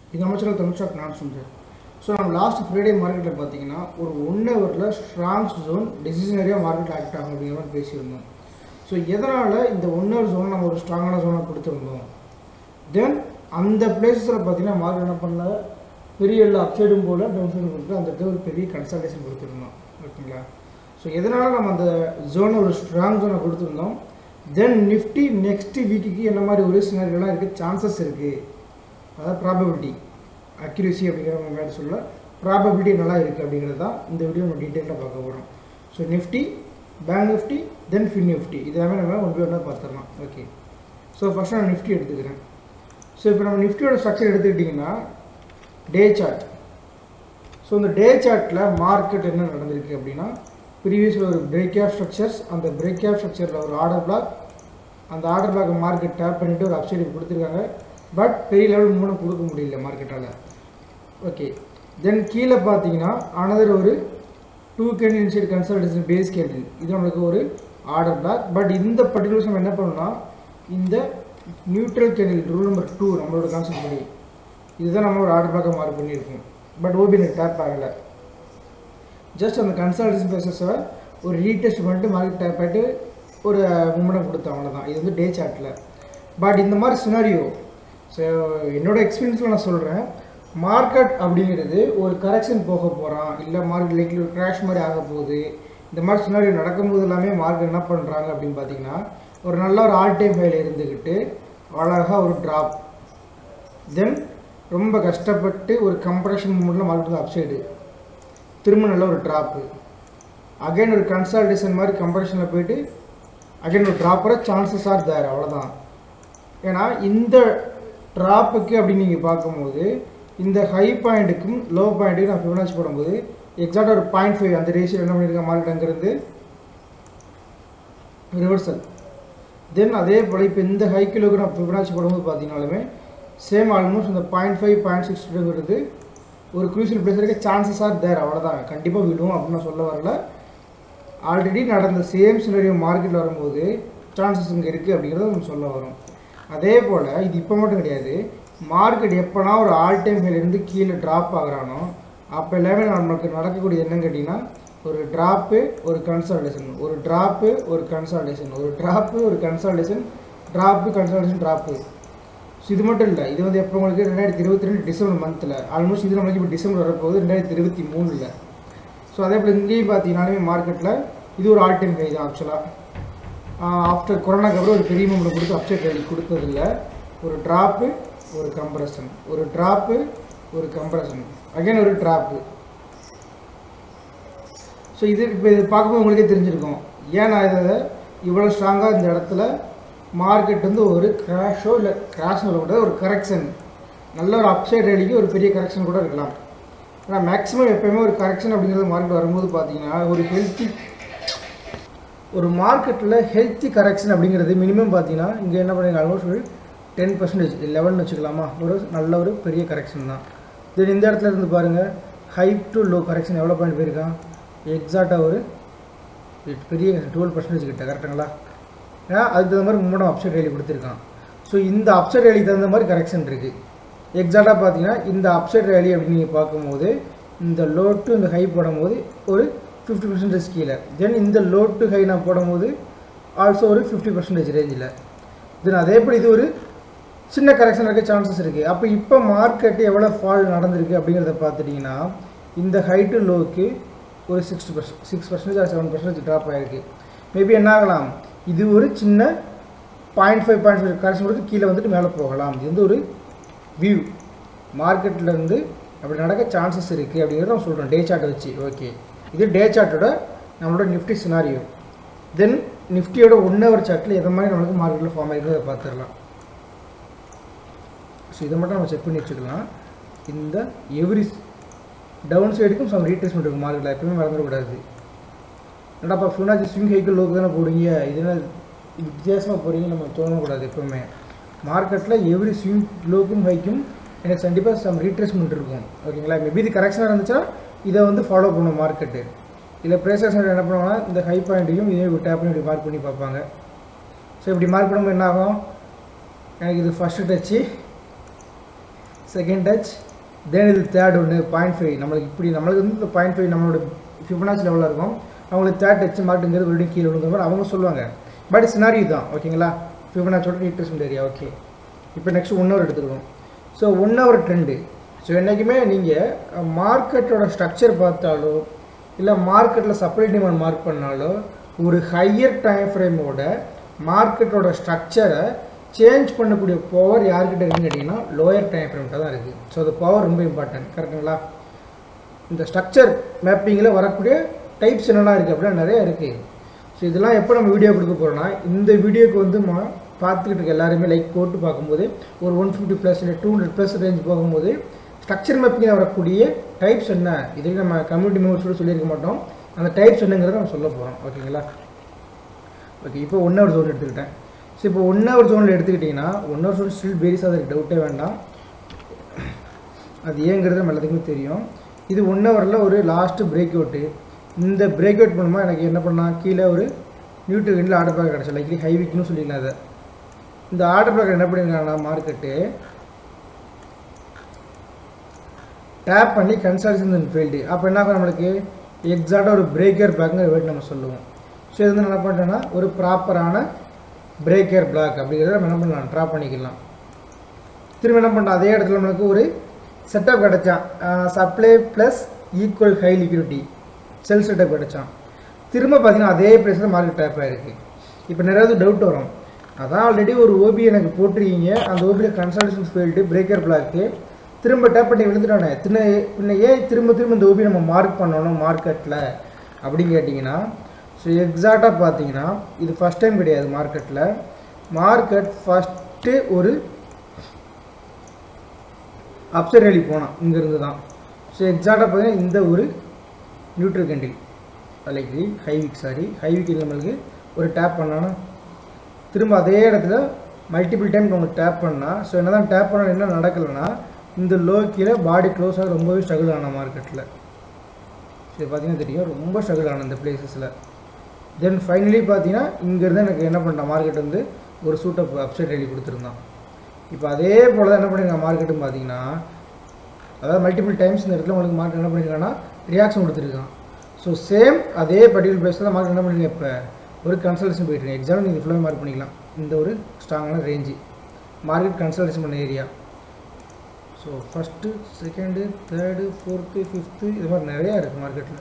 இது அமைச்சர் தமிழ் ஸ்டாக் நான் சொல்கிறேன் ஸோ நம்ம லாஸ்ட் ஃப்ரைடே மார்க்கெட்டில் பார்த்தீங்கன்னா ஒரு ஒன் ஹவரில் ஸ்ட்ராங் ஜோன் டெசிஷனரியாக மார்க்கெட் ஆக்ட் ஆகும் அப்படிங்கிற மாதிரி பேசியிருந்தோம் ஸோ எதனால் இந்த ஒன் ஹவர் ஜோனை நம்ம ஒரு ஸ்ட்ராங்கான ஜோனாக கொடுத்துருந்தோம் தென் அந்த பிளேஸஸில் பார்த்தீங்கன்னா மார்க்கெட் என்ன பண்ணல பெரிய எல்லா அப்சைடும் போல் டவுன் சைடும் கொடுத்து அந்த இடத்துல ஒரு பெரிய கன்சல்டேஷன் கொடுத்துருந்தோம் ஓகேங்களா ஸோ எதனால் நம்ம அந்த ஜோனை ஒரு ஸ்ட்ராங் ஜோனை கொடுத்துருந்தோம் தென் நிஃப்டி நெக்ஸ்ட் வீக்குக்கு என்ன மாதிரி ஒரு சினாரியெல்லாம் இருக்குது சான்சஸ் இருக்குது அதாவது ப்ராபபிலிட்டி அக்யூரேசி அப்படிங்கிற மாதிரி சொல்ல ப்ராபபிலிட்டி நல்லா இருக்குது அப்படிங்கிறது தான் இந்த வீடியோ நம்ம டீட்டெயிலாக பார்க்க போகிறோம் so Nifty bank Nifty then Fin Nifty இது எல்லாமே நம்ம ஒன் பை ஒன்றா பார்த்துடலாம் ஓகே ஸோ ஃபஸ்ட் நான் நிஃப்டி எடுத்துக்கிறேன் ஸோ இப்போ நம்ம நிஃப்டியோட ஸ்ட்ரக்சர் எடுத்துக்கிட்டிங்கன்னா டே சார்ட் ஸோ இந்த டே சார்ட்டில் மார்க்கெட் என்ன நடந்திருக்கு அப்படின்னா ப்ரீவியஸில் ஒரு பிரேக் ஆஃப் ஸ்ட்ரக்சர்ஸ் அந்த பிரேக் ஆஃப் ஸ்ட்ரக்சரில் ஒரு ஆர்டர் பிளாக் அந்த ஆர்டர் பிளாக் மார்க்கெட் டேப் பண்ணிவிட்டு ஒரு அப்சைடு கொடுத்துருக்காங்க பட் பெரிய லெவல் மூணு கொடுக்க முடியல மார்க்கெட்டால் ஓகே தென் கீழே பார்த்தீங்கன்னா அனதர் ஒரு two candle inside consultation base candle இது நம்மளுக்கு ஒரு ஆர்டர் பிளாக் பட் இந்த பர்டிகுலர்ஸ் நம்ம என்ன பண்ணோம்னா இந்த neutral candle rule number two நம்மளோட கான்செப்ட் படி இதுதான் நம்ம ஒரு ஆர்டர் பிளாக்காக மார்க் பண்ணியிருக்கோம் பட் ஓபி எனக்கு டேப் ஆகலை ஜஸ்ட் அந்த கன்சல்டேஷன் பேசஸை ஒரு ரீடெஸ்ட் பண்ணிட்டு மார்க்கெட் டேப் ஆகிட்டு ஒரு மூமெண்டம் கொடுத்தோம் அவ்வளோதான் இது வந்து டே சார்ட்டில் பட் இந்த மாதிரி சினாரியோ ஸோ என்னோட எக்ஸ்பீரியன்ஸில் நான் சொல்கிறேன் மார்க்கெட் அப்படிங்கிறது ஒரு கரெக்ஷன் போக போகிறான் இல்லை மார்க்கெட் லைக்லி ஒரு கிராஷ் மாதிரி ஆக போகுது இந்த மாதிரி சினாரியோ நடக்கும்போது எல்லாமே மார்க்கெட் என்ன பண்ணுறாங்க அப்படின்னு பார்த்தீங்கன்னா ஒரு நல்ல ஒரு ஆல் டைம் ஃபைல் இருந்துக்கிட்டு அழகாக ஒரு ட்ராப் தென் ரொம்ப கஷ்டப்பட்டு ஒரு கம்ப்ரெஷன் மூமெண்ட்டில் மார்க்கெட் அப்சைடு திரும்ப நல்ல ஒரு ட்ராப்பு அகைன் ஒரு கன்சல்டேஷன் மாதிரி கம்ப்ரெஷனில் போயிட்டு அகைன் ஒரு ட்ராப்பரை சான்சஸ் ஆர் தேர் அவ்வளோதான் ஏன்னா இந்த ட்ராப்புக்கு அப்படின்னு நீங்கள் பார்க்கும்போது இந்த ஹை பாயிண்ட்டுக்கும் லோ பாயிண்ட்டுக்கும் நான் ஃபிபனாச்சி போடும்போது எக்ஸாக்டாக ஒரு பாயிண்ட் ஃபைவ் அந்த ரேஷியோ என்ன பண்ணியிருக்கேன் மார்க்கெட் அங்கேருந்து ரிவர்சல் தென் அதே போல் இப்போ இந்த ஹை கிலோக்கு நான் ஃபிபனாச்சி போடும்போது பார்த்தீங்கனாலுமே சேம் ஆல்மோஸ்ட் இந்த பாயிண்ட் ஃபைவ் பாயிண்ட் சிக்ஸ்ங்கிறது ஒரு க்ரூசியல் பிளேஸ் இருக்க சான்சஸ் ஆர் தேர் அவ்வளோதான் கண்டிப்பாக விழுவும் அப்படின்னு நான் சொல்ல வரல ஆல்ரெடி நடந்த சேம் சினரியோ மார்க்கெட்டில் வரும்போது சான்சஸ் இங்கே இருக்குது அப்படிங்கிறத நம்ம சொல்ல வரும் அதே போல் இது இப்போ மட்டும் கிடையாது மார்க்கெட் எப்போனா ஒரு ஆல் டைம் ஹைலேருந்து கீழே ட்ராப் ஆகுறானோ அப்போ எல்லாமே நமக்கு நடக்கக்கூடியது என்னன்னு கேட்டிங்கன்னா ஒரு ட்ராப்பு ஒரு கன்சல்டேஷன் ஒரு ட்ராப்பு ஒரு கன்சல்டேஷன் ஒரு ட்ராப்பு ஒரு consultation drop consultation drop so இது மட்டும் இல்லை இது வந்து எப்போ உங்களுக்கு ரெண்டாயிரத்தி இருபத்தி ரெண்டு டிசம்பர் மந்தில் ஆல்மோஸ்ட் இது நம்மளுக்கு இப்போ டிசம்பர் வரப்போகுது ரெண்டாயிரத்தி இருபத்தி மூணில் ஸோ அதே போல் இங்கேயும் பார்த்தீங்கன்னாலுமே மார்க்கெட்டில் இது ஒரு ஆல் டைம் ஹை தான் ஆக்சுவலாக ஆஃப்டர் கொரோனாக்கு அப்புறம் ஒரு பெரிய மூமெண்ட் கொடுத்து அப்செட் ரேலி கொடுத்ததில்ல ஒரு ட்ராப்பு ஒரு கம்ப்ரஷன் ஒரு ட்ராப்பு ஒரு கம்ப்ரஷன் அகைன் ஒரு ட்ராப்பு ஸோ இது இப்போ இது பார்க்கும்போது உங்களுக்கே தெரிஞ்சிருக்கும் ஏன் நான் இதை இவ்வளோ ஸ்ட்ராங்காக இந்த இடத்துல மார்க்கெட் வந்து ஒரு கிராஷோ இல்லை கிராஷ்னு சொல்லக்கூடாது ஒரு கரெக்ஷன் நல்ல ஒரு அப்சைட் ரேலிக்கு ஒரு பெரிய கரெக்ஷன் கூட இருக்கலாம் ஆனால் மேக்ஸிமம் எப்போயுமே ஒரு கரெக்ஷன் அப்படிங்கிறது மார்க்கெட் வரும்போது பார்த்தீங்கன்னா ஒரு ஹெல்த்தி ஒரு மார்க்கெட்டில் ஹெல்த்தி கரெக்ஷன் அப்படிங்கிறது மினிமம் பார்த்தீங்கன்னா இங்கே என்ன பண்ணுங்க ஆல்மோஸ்ட் ஒரு டென் பர்சன்டேஜ் லெவல்னு வச்சுக்கலாமா ஒரு நல்ல ஒரு பெரிய கரெக்ஷன் தான் தென் இந்த இடத்துல இருந்து பாருங்கள் ஹை டு லோ கரெக்ஷன் எவ்வளோ பாயிண்ட் போயிருக்கான் எக்ஸாக்டாக ஒரு பெரிய டுவெல் பர்சன்டேஜ் கிட்ட கரெக்டுங்களா ஏன்னா அதுக்கு தகுந்த மாதிரி மூணு அப்சைட் ரேலி கொடுத்துருக்கான் ஸோ இந்த அப்சைட் ரேலிக்கு தகுந்த மாதிரி கரெக்ஷன் இருக்குது எக்ஸாக்டாக பார்த்தீங்கன்னா இந்த அப்சைட் ரேலி அப்படின்னு நீங்கள் பார்க்கும்போது இந்த லோ டு இந்த ஹை போடும்போது ஒரு ஃபிஃப்டி பர்சன்டேஜ் கீழே தென் இந்த லோ டு ஹை நான் போடும்போது ஆல்சோ ஒரு ஃபிஃப்டி பர்சன்டேஜ் ரேஞ்சில் தென் அதே போல் இது ஒரு சின்ன கரெக்ஷன் இருக்க சான்சஸ் இருக்குது அப்போ இப்போ மார்க்கெட்டு எவ்வளோ ஃபால் நடந்திருக்கு அப்படிங்கிறத பார்த்துட்டிங்கன்னா இந்த ஹை டு லோவுக்கு ஒரு sixty percent six percentage or seven percentage drop ஆகிருக்கு மேபி என்ன ஆகலாம் இது ஒரு சின்ன point five point five correction கொடுத்து கீழே வந்துட்டு மேலே போகலாம் இது வந்து ஒரு வியூ மார்க்கெட்லேருந்து அப்படி நடக்க சான்சஸ் இருக்குது அப்படிங்கிறத நம்ம சொல்கிறோம் டே சார்ட்டை வச்சு ஓகே இது டே சார்ட்டோட நம்மளோட நிஃப்டி சினாரியோ தென் நிஃப்டியோட ஒன் ஹவர் சார்ட்டில் எதை மாதிரி நம்மளுக்கு மார்க்கெட்டில் ஃபார்ம் ஆகிருக்கிறத பார்த்துடலாம் ஸோ இதை மட்டும் நம்ம செக் பண்ணி வச்சுக்கலாம் இந்த எவ்ரி டவுன் சைடுக்கும் சம் ரீட்ரேஸ்மெண்ட் இருக்கும் மார்க்கெட்டில் எப்பவுமே மறந்துடக்கூடாது என்னடாப்பா ஃபுல்லாக ஸ்விங் ஹைக்கிள் லோக்கு தானே போடுவீங்க இது என்ன வித்தியாசமாக போகிறீங்க நம்ம தோணக்கூடாது எப்பவுமே மார்க்கெட்டில் எவ்ரி ஸ்விங் லோக்கும் ஹைக்கும் எனக்கு கண்டிப்பாக சம் ரீட்ரேஸ்மெண்ட் இருக்கும் ஓகேங்களா மேபி இது கரெக்ஷனாக இருந்துச்சுன்னா இதை வந்து ஃபாலோ பண்ணும் மார்க்கெட்டு இல்லை ப்ரேசர்ஸ் என்ன பண்ணுவாங்கன்னா இந்த ஹை பாயிண்ட்டையும் இதே இப்படி டேப் பண்ணி இப்படி மார்க் பண்ணி பார்ப்பாங்க ஸோ இப்படி மார்க் பண்ணும்போது என்ன ஆகும் எனக்கு இது first touch second touch then இது தேர்ட் ஒன்று பாயிண்ட் ஃபைவ் நம்மளுக்கு இப்படி நம்மளுக்கு வந்து இந்த பாயிண்ட் ஃபைவ் நம்மளோட ஃபிபனாச்சி லெவலில் இருக்கும் அவங்களுக்கு தேர்ட் டச் மார்க்குங்கிறது மறுபடியும் கீழே விழுங்கிற மாதிரி அவங்க சொல்லுவாங்க பட் சினாரி தான் ஓகேங்களா ஃபிபனாச்சோட இன்ட்ரெஸ்ட் ஏரியா ஓகே இப்போ நெக்ஸ்ட் ஒன் ஹவர் எடுத்துக்கிறோம் so one hour trend so என்றைக்குமே நீங்கள் மார்க்கெட்டோட ஸ்ட்ரக்சர் பார்த்தாலோ இல்லை மார்க்கெட்டில் சப்ளை டிமாண்ட் மார்க் பண்ணாலோ ஒரு ஹையர் டைம் ஃப்ரேமோட மார்க்கெட்டோட ஸ்ட்ரக்சரை சேஞ்ச் பண்ணக்கூடிய பவர் யார்கிட்ட இருக்குன்னு கேட்டிங்கன்னா லோயர் டைம் ஃப்ரேம்கிட்ட தான் இருக்குது ஸோ அந்த பவர் ரொம்ப இம்பார்ட்டன்ட் கரெக்டுங்களா இந்த ஸ்ட்ரக்சர் மேப்பிங்கில் வரக்கூடிய டைப்ஸ் என்னெல்லாம் இருக்குது அப்படின்னா நிறைய இருக்குது ஸோ இதெல்லாம் எப்போ நம்ம வீடியோ கொடுக்க போகிறோம்னா இந்த வீடியோக்கு வந்து மா பார்த்துக்கிட்டு இருக்க எல்லாருமே லைக் போட்டு பார்க்கும்போது ஒரு ஒன் ஃபிஃப்டி ப்ளஸ் இல்லை டூ ஹண்ட்ரட் ப்ளஸ் ரேஞ்ச் போகும்போது ஸ்ட்ரக்சர் மேப்பிங்கில் வரக்கூடிய டைப்ஸ் என்ன இதுக்கு நம்ம கம்யூனிட்டி மெம்பர்ஸோட சொல்லியிருக்க மாட்டோம் அந்த டைப்ஸ் என்னங்கிறத நம்ம சொல்ல போகிறோம் ஓகேங்களா ஓகே இப்போ ஒன் ஹவர் ஜோன் எடுத்துக்கிட்டேன் ஸோ இப்போ ஒன் ஹவர் ஜோனில் எடுத்துக்கிட்டிங்கன்னா one hour zone still bearish அதுக்கு டவுட்டே வேண்டாம் அது ஏங்கிறது நம்ம எல்லாத்துக்குமே தெரியும் இது ஒன் ஹவரில் ஒரு லாஸ்ட்டு பிரேக் அவுட்டு இந்த பிரேக் அவுட் மூலமாக எனக்கு என்ன பண்ணலாம் கீழே ஒரு நியூட்ரிகண்டில் ஆர்டர் பேக் கிடச்சி லைக்லி ஹை வீக்னு சொல்லிக்கலாம் அதை இந்த ஆர்டர் பேக் என்ன பண்ணியிருக்காங்கன்னா மார்க்கெட்டு டேப் பண்ணி கன்சல்டேஷன் ஃபீல்டு அப்போ என்ன ஆகும் நம்மளுக்கு எக்ஸாக்டாக ஒரு பிரேக்கர் பேக்குங்கிற வேர்ட் நம்ம சொல்லுவோம் ஸோ இது வந்து என்ன பண்ணிட்டோன்னா ஒரு ப்ராப்பரான பிரேக்கர் பிளாக் அப்படிங்கிறத நம்ம என்ன பண்ணலாம் ட்ரா பண்ணிக்கலாம் திரும்ப என்ன பண்ணலாம் அதே இடத்துல நம்மளுக்கு ஒரு செட்டப் கிடச்சான் supply plus equal high liquidity sell setup கிடச்சான் திரும்ப பார்த்தீங்கன்னா அதே ப்ரைஸில் மார்க்கெட் டேப் ஆகிருக்கு இப்போ நிறைய டவுட் வரும் அதான் ஆல்ரெடி ஒரு ஓபி எனக்கு போட்டிருக்கீங்க அந்த ஓபியில் கன்சல்டேஷன் ஃபீல்டு பிரேக்கர் பிளாக்கு திரும்ப டேப் பண்ணி விழுந்துட்டானே தின்ன பின்ன ஏன் திரும்ப திரும்ப இந்த ஓபி நம்ம மார்க் பண்ணணும் மார்க்கெட்டில் அப்படின்னு கேட்டிங்கன்னா ஸோ எக்ஸாக்டாக பார்த்தீங்கன்னா இது ஃபஸ்ட் டைம் கிடையாது மார்க்கெட்டில் மார்க்கெட் ஃபஸ்ட்டு ஒரு அப்சைட் ரேலி போனான் இங்கேருந்து தான் ஸோ எக்ஸாக்டாக பார்த்தீங்கன்னா இந்த ஒரு neutral candle like high week sorry high வீக்கில் நம்மளுக்கு ஒரு டேப் பண்ணோன்னா திரும்ப அதே இடத்துல மல்டிபிள் டைம் உங்களுக்கு டேப் பண்ணால் ஸோ என்ன தான் டேப் பண்ண என்ன நடக்கலைன்னா இந்த லோ கீழே பாடி க்ளோஸ் ஆக ரொம்பவே ஸ்ட்ரகிள் ஆன மார்க்கெட்டில் இது பார்த்தீங்கன்னா தெரியும் ரொம்ப ஸ்ட்ரகிள் ஆன இந்த பிளேசஸில் தென் ஃபைனலி பார்த்தீங்கன்னா இங்கேருந்து எனக்கு என்ன பண்ணான் மார்க்கெட் வந்து ஒரு சூட்டப் அப்சைட் ரேலி கொடுத்துருந்தான் இப்போ அதே போல் தான் என்ன பண்ணிருக்காங்க மார்க்கெட்டும் பார்த்தீங்கன்னா அதாவது மல்டிபிள் டைம்ஸ் இந்த இடத்துல உங்களுக்கு மார்க்கெட் என்ன பண்ணியிருக்காங்கன்னா ரியாக்ஷன் கொடுத்துருக்கான் ஸோ சேம் அதே பர்டிகுலர் பிளேஸில் தான் மார்க்கெட் என்ன பண்ணுறீங்க இப்போ ஒரு கன்சல்டேஷன் போயிட்டு இருக்கு எக்ஸாம்பிள் நீங்கள் ஃபுல்லாக மார்க் பண்ணிக்கலாம் இந்த ஒரு ஸ்ட்ராங்கான ரேஞ்சு மார்க்கெட் கன்சல்டேஷன் பண்ண area so first second third fourth fifth இது மாதிரி நிறையா இருக்குது மார்க்கெட்டில்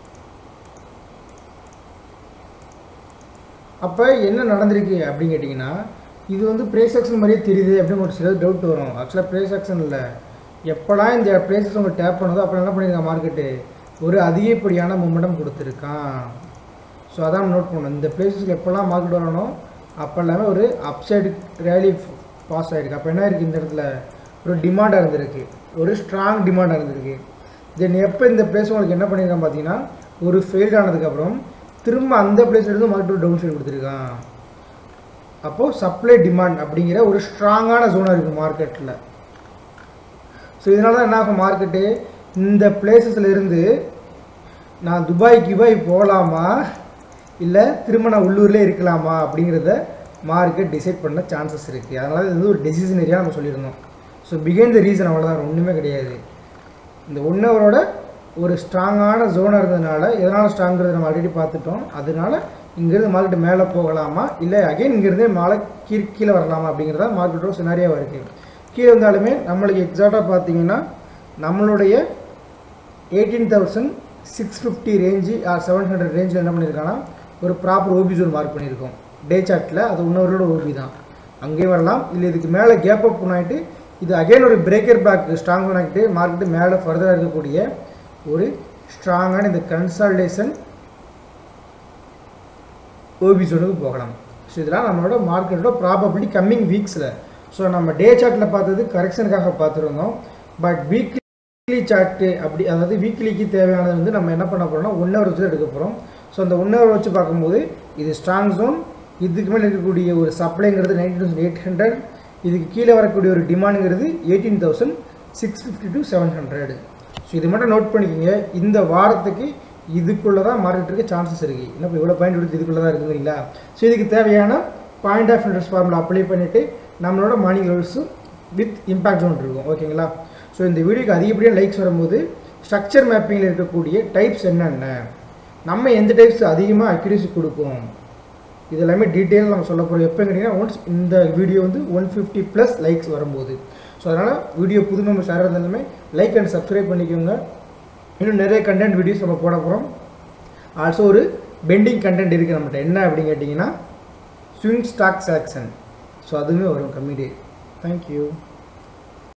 அப்போ என்ன நடந்திருக்கு அப்படின்னு கேட்டிங்கன்னா இது வந்து ப்ரைஸ் ஆக்ஷன் மாதிரியே தெரியுது அப்படின்னு ஒரு சில டவுட் வரும் ஆக்சுவலாக ப்ரைஸ் ஆக்ஷன் இல்லை எப்போலாம் இந்த ப்ரைஸஸ் உங்களுக்கு டேப் பண்ணதோ அப்போ என்ன பண்ணியிருக்காங்க மார்க்கெட்டு ஒரு அதிகப்படியான மூமெண்டம் கொடுத்துருக்கான் ஸோ அதான் நோட் பண்ணணும் இந்த பிளேசஸில் எப்போல்லாம் மார்க்கெட் வரணும் அப்போ எல்லாமே ஒரு அப்சைடு ரேலி பாஸ் ஆகிருக்கு அப்போ என்ன இருக்குது இந்த இடத்துல ஒரு டிமாண்டாக இருந்திருக்கு ஒரு ஸ்ட்ராங் டிமாண்டாக இருந்திருக்கு தென் எப்போ இந்த பிளேஸ் உங்களுக்கு என்ன பண்ணியிருக்கான் பார்த்தீங்கன்னா ஒரு ஃபெயில்ட் ஆனதுக்கப்புறம் திரும்ப அந்த பிளேஸ்லேருந்து மார்க்கெட் டவுன் சைடு கொடுத்துருக்கான் அப்போது சப்ளை டிமாண்ட் அப்படிங்கிற ஒரு ஸ்ட்ராங்கான ஜோனாக இருக்குது மார்க்கெட்டில் ஸோ இதனால தான் என்ன ஆகும் மார்க்கெட்டு இந்த பிளேசஸில் இருந்து நான் துபாய் கிபாய் போகலாமா இல்லை திரும்ப நான் உள்ளூர்லேயே இருக்கலாமா அப்படிங்கிறத மார்க்கெட் டிசைட் பண்ண சான்சஸ் இருக்குது அதனால் இது வந்து ஒரு டெசிஷன் ஏரியா நம்ம சொல்லியிருந்தோம் ஸோ பிகைன் த ரீசன் அவ்வளோதான் ஒன்றுமே கிடையாது இந்த ஒன் ஹவரோட ஒரு ஸ்ட்ராங்கான ஜோனாக இருந்ததுனால எதனால் ஸ்ட்ராங்கிறது நம்ம ஆல்ரெடி பார்த்துட்டோம் அதனால இங்கேருந்து மார்க்கெட் மேலே போகலாமா இல்லை அகைன் இங்கேருந்தே மேலே கீழே கீழே வரலாமா அப்படிங்கிறதா மார்க்கெட்டோட சினாரியாவாக இருக்குது கீழே வந்தாலுமே நம்மளுக்கு எக்ஸாக்டாக பார்த்தீங்கன்னா நம்மளுடைய eighteen thousand six fifty range or seven hundred ரேஞ்சில் என்ன பண்ணியிருக்காங்கன்னா ஒரு ப்ராப்பர் ஓபி ஜோன் மார்க் பண்ணியிருக்கோம் டே சார்ட்டில் அது இன்னொருட ஓபி தான் அங்கேயும் வரலாம் இல்லை இதுக்கு மேலே கேப் அப் பண்ணிட்டு இது அகைன் ஒரு பிரேக்கர் பேக் ஸ்ட்ராங் பண்ணிட்டு மார்க்கெட்டு மேலே ஃபர்தராக இருக்கக்கூடிய ஒரு ஸ்ட்ராங்கான இந்த கன்சல்டேஷன் ஓபி ஜோனுக்கு போகலாம் ஸோ இதெல்லாம் நம்மளோட மார்க்கெட்டோட ப்ராபபிலிட்டி கம்மிங் வீக்ஸில் ஸோ நம்ம டே சார்ட்டில் பார்த்தது கரெக்ஷனுக்காக பார்த்துருந்தோம் பட் வீக்லி சார்ட்டு அப்படி அதாவது வீக்லிக்கு தேவையானது வந்து நம்ம என்ன பண்ண போகிறோம்னா ஒன் ஹவர் வச்சு தான் எடுக்க போகிறோம் ஸோ அந்த ஒன் ஹவர் வச்சு பார்க்கும்போது இது ஸ்ட்ராங் ஜோன் இதுக்கு மேலே இருக்கக்கூடிய ஒரு சப்ளைங்கிறது நைன்டீன் தௌசண்ட் எயிட் ஹண்ட்ரட் இதுக்கு கீழே வரக்கூடிய ஒரு டிமாண்டுங்கிறது eighteen thousand six fifty to seven hundred so இது மட்டும் நோட் பண்ணிக்கோங்க இந்த வாரத்துக்கு இதுக்குள்ளே தான் மார்க்கெட் இருக்க சான்சஸ் இருக்குது என்ன இப்போ இவ்வளோ பாயிண்ட் எடுத்து இதுக்குள்ளே தான் இருக்குதுங்களா ஸோ இதுக்கு தேவையான point of interest formula apply பண்ணிவிட்டு நம்மளோட மார்னிங் லெவல்ஸும் வித் இம்பேக்ட் ஜோன் இருக்கும் ஓகேங்களா ஸோ இந்த வீடியோக்கு அதிகப்படியாக லைக்ஸ் வரும்போது ஸ்ட்ரக்சர் மேப்பிங்கில் இருக்கக்கூடிய டைப்ஸ் என்னென்ன நம்ம எந்த டைப்ஸ் அதிகமாக அக்யூரேசி கொடுக்கும் இது எல்லாமே டீட்டெயில் நம்ம சொல்ல போகிறோம் எப்போ கேட்டிங்கன்னா ஒன்ஸ் இந்த வீடியோ வந்து ஒன் ஃபிஃப்டி ப்ளஸ் லைக்ஸ் வரும்போது ஸோ அதனால் வீடியோ புது மெம்பர்ஸ் யாராக இருந்தாலுமே லைக் அண்ட் சப்ஸ்கிரைப் பண்ணிக்கோங்க இன்னும் நிறைய கண்டென்ட் வீடியோஸ் நம்ம போட போகிறோம் ஆல்சோ ஒரு பெண்டிங் கண்டென்ட் இருக்குது நம்மகிட்ட என்ன அப்படின்னு கேட்டிங்கன்னா ஸ்விங் ஸ்டாக் செலெக்ஷன் ஸோ அதுவுமே வரும் கம்மி டே தேங்க்யூ